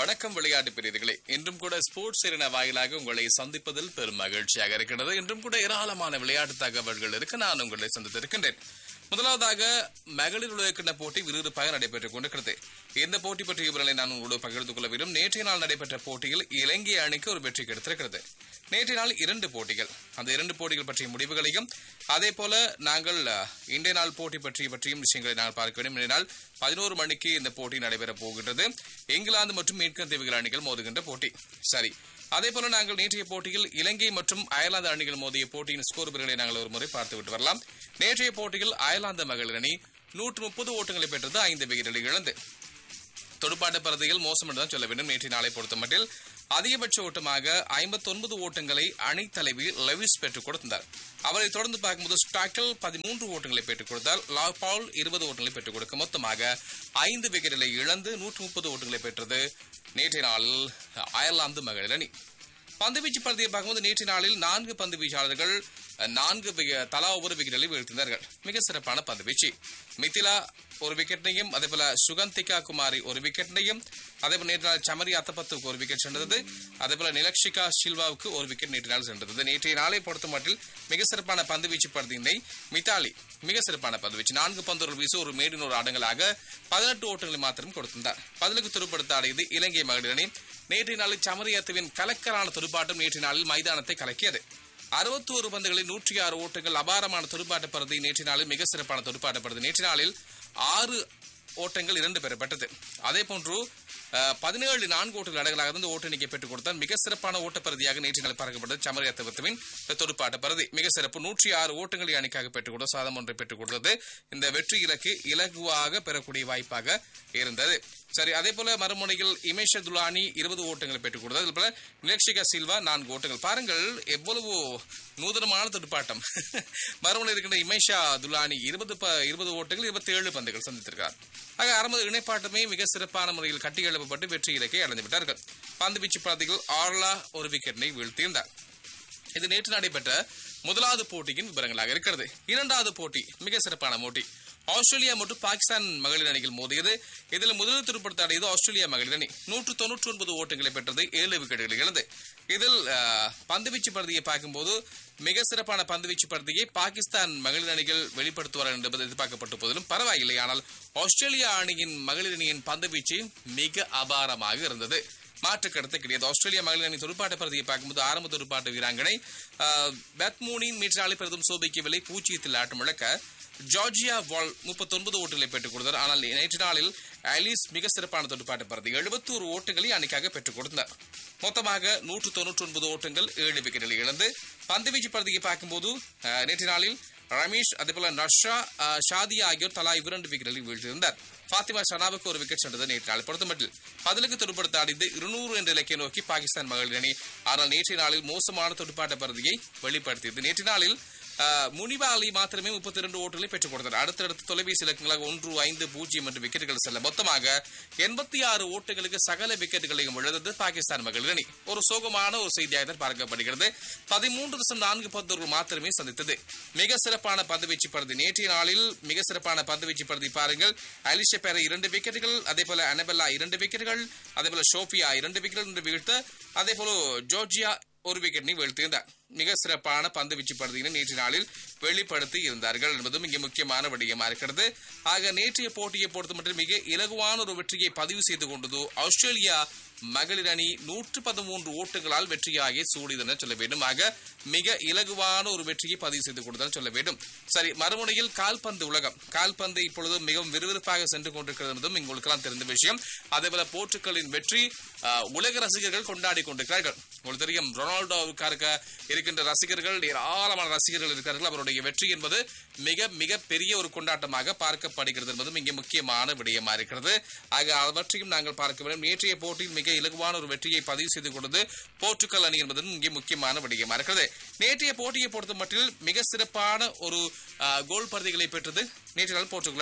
வணக்கம் விளையாட்டு பிரிவுகளே இன்றும் கூட ஸ்போர்ட்ஸ் எரின வாயிலாக உங்களை சந்திப்பதில் பெரும் மகிழ்ச்சியாக இருக்கிறது இன்றும் கூட ஏராளமான விளையாட்டு தகவல்கள் இருக்கு நான் உங்களை சந்தித்திருக்கின்றேன் முதலாவதாக மகளிர் உலகக்கிண்ண போட்டி விறுவிறுப்பாக நடைபெற்றுக் கொண்டிருக்கிறது இந்த போட்டி பற்றிய விவரங்களை நான் உங்களோடு பகிர்ந்து கொள்ள விரும் நேற்றைய நாள் நடைபெற்ற போட்டியில் இலங்கை அணிக்கு ஒரு வெற்றி கிடைத்திருக்கிறது நேற்றைய நாள் இரண்டு போட்டிகள் அந்த இரண்டு போட்டிகள் பற்றிய முடிவுகளையும் அதே போல நாங்கள் அஹ், இன்றைய நாள் போட்டி பற்றிய பற்றியும் விஷயங்களை நாங்கள் பார்க்க வேண்டும் இன்றைய நாள் பதினோரு மணிக்கு இந்த போட்டி நடைபெறப் போகின்றது இங்கிலாந்து மற்றும் மேற்கு தீவுகள் அணிகள் மோதுகின்ற போட்டி சரி அதே போல நாங்கள் நேற்றைய போட்டியில் இலங்கை மற்றும் அயர்லாந்து அணிகள் மோதிய போட்டியின் ஸ்கோர் விவரங்களை நாங்கள் ஒரு முறை பார்த்துவிட்டு வரலாம் நேற்றைய போட்டியில் அயர்லாந்து மகளிர் அணி நூற்று முப்பது ஓட்டங்களை பெற்றது ஐந்து விக்கெட்டுகளை இழந்து துடுப்பாட்ட பரதியில் மோசம் என்றுதான் சொல்ல வேண்டும் நேற்றைய நாளை பொறுத்தமட்டில் அதிகபட்ச ஓட்டமாக 59 ஓட்டங்களை அணி தலைவி லெவிஸ் பெற்றுக் கொடுத்தார் அவரை தொடர்ந்து பார்க்கும்போது ஸ்டாக்கல் பதிமூன்று ஓட்டங்களை பெற்றுக் கொடுத்தார் லா பால் இருபது ஓட்டங்களை பெற்றுக் கொடுக்க மொத்தமாக ஐந்து விக்கெட்டுகளை இழந்து நூற்று முப்பது ஓட்டங்களை பெற்றது நேற்றைய நாளில் அயர்லாந்து மகளிர் அணி பந்துவீச்சு பரதியை பார்க்கும்போது நேற்று நாளில் நான்கு பந்து வீச்சாளர்கள் அஹ், நான்கு வி- தலா ஒவ்வொரு விக்கெட்டுகளை வீழ்த்தினார்கள் மிக சிறப்பான பந்து வீச்சு மிதிலா ஒரு விக்கெட்டையும் அதே போல சுகந்திகா குமாரி ஒரு விக்கெட்டையும் அதே போல நேற்று நாள் சமரி அத்தப்பத்துக்கு ஒரு விக்கெட் சென்றது அதே போல நிலக்ஷிகா சில்வாவுக்கு ஒரு விக்கெட் நேற்று நாள் சென்றது நேற்றைய நாளை பொறுத்த மட்டில் மிக சிறப்பான பந்து வீச்சு பரதியினை மித்தாலி மிக சிறப்பான பந்து வீச்சு நான்கு பந்துகள் வீசு ஒரு மேடின் ஒரு ஆட்டங்களாக பதினெட்டு ஓட்டங்களை மாத்திரம் கொடுத்திருந்தார் பதிலுக்கு துருப்படுத்த ஆடியது இலங்கை மகளிர் அணி நேற்றைய நாளில் சமரியத்துவின் கலக்கலான துடுப்பாட்டம் நேற்றைய நாளில் மைதானத்தை கலக்கியது அறுபத்தோரு பந்துகளில் நூற்றி ஆறு ஓட்டங்கள் அபாரமான துடுப்பாட்ட பருதி நேற்றைய நாளில் மிக சிறப்பான துடுப்பாட்ட பருதி நேற்றைய நாளில் ஆறு ஓட்டங்கள் இரண்டு பெறப்பட்டது அதே போன்று அஹ், பதினேழு நான்கு ஓட்டங்கள் அடங்கலாக இருந்து ஓட்ட எண்ணிக்கை பெற்றுக் கொடுத்தால் மிக சிறப்பான ஓட்டப்பருதியாக நேற்று நாள் பார்க்கப்பட்டது சமரியத்துவத்தின் துடுப்பாட்ட பருதி மிக சிறப்பு நூற்றி ஆறு ஓட்டங்களை அணிக்காக பெற்றுக் கொடுத்த சாதம் ஒன்றை பெற்றுக் கொடுத்தது இந்த வெற்றி இலக்கு இலகுவாக பெறக்கூடிய வாய்ப்பாக இருந்தது சரி அதே போல மறுமுனையில் இமேஷ துலானி இருபது ஓட்டங்களை பெற்றுக் கொடுத்தது அதே போல நிலக்ஷிகா சில்வா நான்கு ஓட்டங்கள் பாருங்கள் எவ்வளவு நூதனமான துடுப்பாட்டம் மறுமுனை இருக்கின்ற இமேஷா துலானி இருபது இருபது ஓட்டங்கள் இருபத்தி ஏழு பந்துகள் சந்தித்திருக்கார் ஆக அறுபது இணைப்பாட்டமே மிக சிறப்பான முறையில் கட்டி எழுப்பப்பட்டு வெற்றி இலக்கை அடைந்து விட்டார்கள் பந்து வீச்சு பாதைகள் ஆர்லா ஒரு விக்கெட்டினை வீழ்த்தியிருந்தார் இது நேற்று நடைபெற்ற முதலாவது போட்டியின் விவரங்களாக இருக்கிறது இரண்டாவது போட்டி மிக சிறப்பான போட்டி ஆஸ்திரேலியா மற்றும் பாகிஸ்தான் மகளிர் அணிகள் மோதியது இதில் முதல் திருப்படுத்த அடையது ஆஸ்திரேலியா மகளிர் அணி நூற்று தொன்னூற்றி ஒன்பது ஓட்டங்களை பெற்றது ஏழு விக்கெட்டுகளை இழந்து இதில் அஹ், பந்துவீச்சு பரதியை பார்க்கும்போது மிக சிறப்பான பந்துவீச்சு பரதியை பாகிஸ்தான் மகளிர் அணிகள் வெளிப்படுத்துவார்கள் என்பது எதிர்பார்க்கப்பட்ட போதிலும் பரவாயில்லை ஆனால் ஆஸ்திரேலியா அணியின் மகளிர் அணியின் பந்துவீச்சு மிக அபாரமாக இருந்தது மாற்று கருத்து கிடையாது ஆஸ்திரேலியா மகளிர் அணி துடுப்பாட்ட பகுதியை பார்க்கும்போது ஆரம்ப துடுப்பாட்ட வீராங்கனை பெத்மூனின் மீட்டராளி பெரிதும் சோபிக்கவில்லை பூச்சியத்தில் ஆட்டம் இழக்க ஜார்ஜியா வால் முப்பத்தொன்பது ஓட்டுகளை பெற்றுக் கொடுத்தார் ஆனால் நேற்று நாளில் ஆலிஸ் மிக சிறப்பான துடுப்பாட்ட பகுதி எழுபத்தோரு ஓட்டங்களை அணிக்காக பெற்றுக் கொடுத்தார் மொத்தமாக நூற்று தொன்னூற்றி ஒன்பது ஓட்டங்கள் ஏழு விக்கெட்டுகளை இழந்து பந்துவீச்சு பகுதியை பார்க்கும்போது அஹ், நேற்று நாளில் ரமேஷ் அதேபோல நர்ஷா அஹ், ஷாதியா ஆகியோர் தலா இரண்டு விக்கெட்டுகளை வீழ்த்தியிருந்தார் ஃபாத்திமா ஷனாவுக்கு ஒரு விக்கெட் சென்றது நேற்று நாள் பொறுத்தமட்டில் பதிலுக்கு துடுப்படுத்த ஆடிந்து இருநூறு என்ற இலக்கை நோக்கி பாகிஸ்தான் மகளிர் அணி ஆனால் நேற்றைய நாளில் மோசமான துடுப்பாட்ட பகுதியை வெளிப்படுத்தியது நேற்று நாளில் அஹ், முனிபா அலி மாத்திரமே முப்பத்தி இரண்டு ஓட்டுகளை பெற்றுக் கொடுத்தார் அடுத்தடுத்து தொலைபேசி இலக்கங்களாக ஒன்று ஐந்து பூஜ்ஜியம் என்று விக்கெட்டுகள் செல்ல மொத்தமாக எண்பத்தி ஆறு ஓட்டுகளுக்கு சகல விக்கெட்டுகளையும் இழந்தது பாகிஸ்தான் மகளிர் அணி ஒரு சோகமான ஒரு செய்தியாக தான் பார்க்கப்படுகிறது பதிமூன்று தசம் நான்கு பந்துகள் மாத்திரமே சந்தித்தது மிக சிறப்பான பந்துவீச்சு பருதி நேற்றைய நாளில் மிக சிறப்பான பந்துவீச்சு பருதி பாருங்கள் அலிஷா பேர இரண்டு விக்கெட்டுகள் அதே போல அனபெல்லா இரண்டு விக்கெட்டுகள் அதே போல ஷோபியா இரண்டு விக்கெட்டுகள் என்று வீழ்த்த அதே போல ஜோர்ஜியா ஒரு விக்கெட்டை வீழ்த்தியிருந்தார் மிக சிறப்பான பந்து வீச்சு படுத்தினை நேற்று நாளில் வெளிப்படுத்தி இருந்தார்கள் என்பதும் இங்கே முக்கியமான விடயமா இருக்கிறது ஆக நேற்றைய போட்டியை பொறுத்த மட்டும் மிக இலகுவான ஒரு வெற்றியை பதிவு செய்து கொண்டது ஆஸ்திரேலியா மகளிர் அணி நூற்று பதிமூன்று ஓட்டுகளால் வெற்றியாகி சூடியதென சொல்ல வேண்டும் ஆக மிக இலகுவான ஒரு வெற்றியை பதிவு செய்து கொடுத்தால் சொல்ல வேண்டும் சரி மறுமுனையில் கால்பந்து உலகம் கால்பந்து இப்பொழுது மிகவும் விறுவிறுப்பாக சென்று கொண்டிருக்கிறது என்பதும் உங்களுக்கெல்லாம் தெரிந்த விஷயம் அதேபோல போர்ச்சுகலின் வெற்றி ஆஹ், உலக ரசிகர்கள் கொண்டாடி கொண்டிருக்கிறார்கள் உங்களுக்கு தெரியும் ரொனால்டோவுக்காக இருக்கின்ற ரசிகர்கள் ஏராளமான ரசிகர்கள் இருக்கிறார்கள் அவருடைய வெற்றி என்பது மிக மிக பெரிய ஒரு கொண்டாட்டமாக பார்க்கப்படுகிறது என்பதும் இங்கே முக்கியமான விடயமா இருக்கிறது ஆக அவற்றையும் நாங்கள் பார்க்க வேண்டும் நேற்றைய போட்டியில் மிக இலகுவான ஒரு வெற்றியை பதிவு செய்து கொண்டது போர்ச்சுகல் அணி என்பதும் இங்கே முக்கியமான விடயமா இருக்கிறது நேற்றைய போட்டியை பொறுத்த மட்டில் மிக சிறப்பான ஒரு ஆஹ், கோல் பருதிகளை பெற்றது நேற்று நாள் போர்ச்சுகல் அணி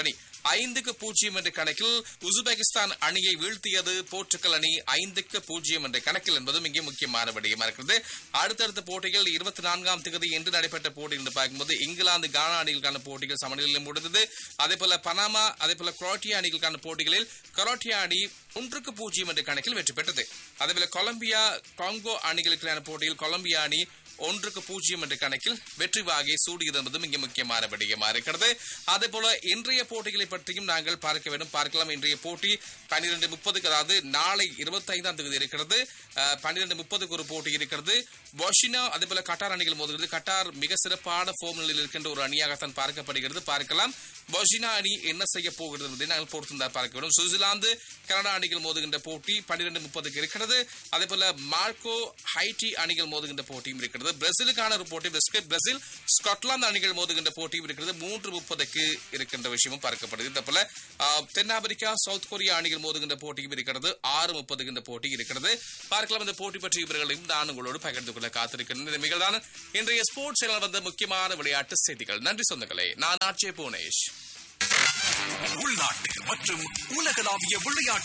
ஐந்துக்கு பூஜ்ஜியம் என்ற கணக்கில் உஸ்பெகிஸ்தான் அணியை வீழ்த்தியது போர்ச்சுகல் அணி ஐந்துக்கு பூஜ்ஜியம் என்ற கணக்கில் என்பதும் இங்கே முக்கியமான விடயமா இருக்கிறது அடுத்தடுத்த போட்டிகள் இருபத்தி நான்காம் தேதி இன்று நடைபெற்ற போட்டிகள் என்று பார்க்கும்போது இங்கிலாந்து கானா அணிகளுக்கான போட்டிகள் சமநிலையில் முடிந்தது அதே போல பனாமா அதே போல குரோட்டியா அணிகளுக்கான போட்டிகளில் கரோட்டியா அணி ஒன்றுக்கு பூஜ்ஜியம் என்ற கணக்கில் வெற்றி பெற்றது அதே போல கொலம்பியா காங்கோ அணிகளுக்கான போட்டியில் கொலம்பியா அணி ஒன்றுக்கு பூஜ்ஜியம் என்ற கணக்கில் வெற்றி வாகை சூடியது என்பதும் இங்கே முக்கியமான விடயமா இருக்கிறது அதே போல இன்றைய போட்டிகளை பற்றியும் நாங்கள் பார்க்க வேண்டும் பார்க்கலாம் இன்றைய போட்டி பன்னிரண்டு முப்பதுக்கு அதாவது நாளை இருபத்தி ஐந்தாம் தேதி இருக்கிறது பன்னிரண்டு முப்பதுக்கு ஒரு போட்டி இருக்கிறது பொஷினா அதே போல கட்டார் அணிகள் மோதுகிறது கட்டார் மிக சிறப்பான ஃபோம் நிலையில் இருக்கின்ற ஒரு அணியாகத்தான் பார்க்கப்படுகிறது பார்க்கலாம் பொஷினா அணி என்ன செய்ய போகிறது என்பதை நாங்கள் பொறுத்திருந்தால் பார்க்க வேண்டும் சுவிட்சர்லாந்து கனடா அணிகள் மோதுகின்ற போட்டி பன்னிரண்டு முப்பதுக்கு இருக்கிறது அதே போல மார்க்கோ ஹைட்டி அணிகள் மோதுகின்ற போட்டியும் இருக்கிறது பிரேசிலுக்கான ஒரு போட்டி பிஸ்கட் பிரேசில் ஸ்காட்லாந்து அணிகள் மோதுகின்ற போட்டியும் இருக்கிறது மூன்று முப்பதுக்கு இருக்கின்ற விஷயமும் பார்க்கப்படுது இதே போல ஆஹ், தென்னாப்பிரிக்கா சவுத் கொரியா அணிகள் மோதுகின்ற போட்டியும் இருக்கிறது ஆறு முப்பதுக்கு இந்த போட்டி இருக்கிறது பார்க்கலாம் இந்த போட்டி பற்றி இவர்களையும் நான் உங்களோடு பகிர்ந்து கொள்ள காத்திருக்கிறேன் இந்த நிகழ்தான் இன்றைய ஸ்போர்ட்ஸ் சேனல் வந்த முக்கியமான விளையாட்டு செய்திகள் நன்றி சொந்தங்களே நான் ஆட்சிய புவனேஷ் உள்நாட்டு மற்றும் உலகளாவிய விளையாட்டு